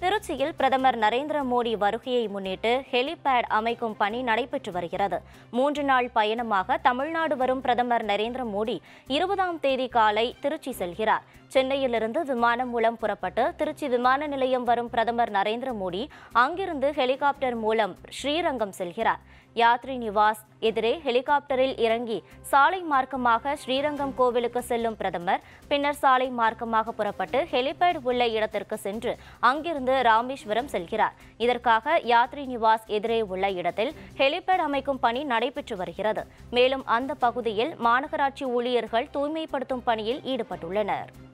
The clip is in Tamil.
திருச்சியில் பிரதமர் நரேந்திர மோடி வருகையை முன்னிட்டு ஹெலிபேட் அமைக்கும் பணி நடைபெற்று வருகிறது மூன்று நாள் பயணமாக தமிழ்நாடு வரும் பிரதமர் நரேந்திர மோடி இருபதாம் தேதி காலை திருச்சி செல்கிறார் சென்னையிலிருந்து விமானம் மூலம் புறப்பட்டு திருச்சி விமான நிலையம் வரும் பிரதமர் நரேந்திர மோடி அங்கிருந்து ஹெலிகாப்டர் மூலம் ஸ்ரீரங்கம் செல்கிறார் யாத்ரி நிவாஸ் எதிரே ஹெலிகாப்டரில் இறங்கி சாலை மார்க்கமாக ஸ்ரீரங்கம் கோவிலுக்கு செல்லும் பிரதமர் பின்னர் சாலை மார்க்கமாக புறப்பட்டு ஹெலிபேட் உள்ள இடத்திற்கு சென்று அங்கிருந்து ராமேஸ்வரம் செல்கிறார் இதற்காக யாத்ரி நிவாஸ் எதிரே உள்ள இடத்தில் ஹெலிபேட் அமைக்கும் பணி நடைபெற்று வருகிறது மேலும் அந்த பகுதியில் மாநகராட்சி ஊழியர்கள் தூய்மைப்படுத்தும் பணியில் ஈடுபட்டுள்ளனர்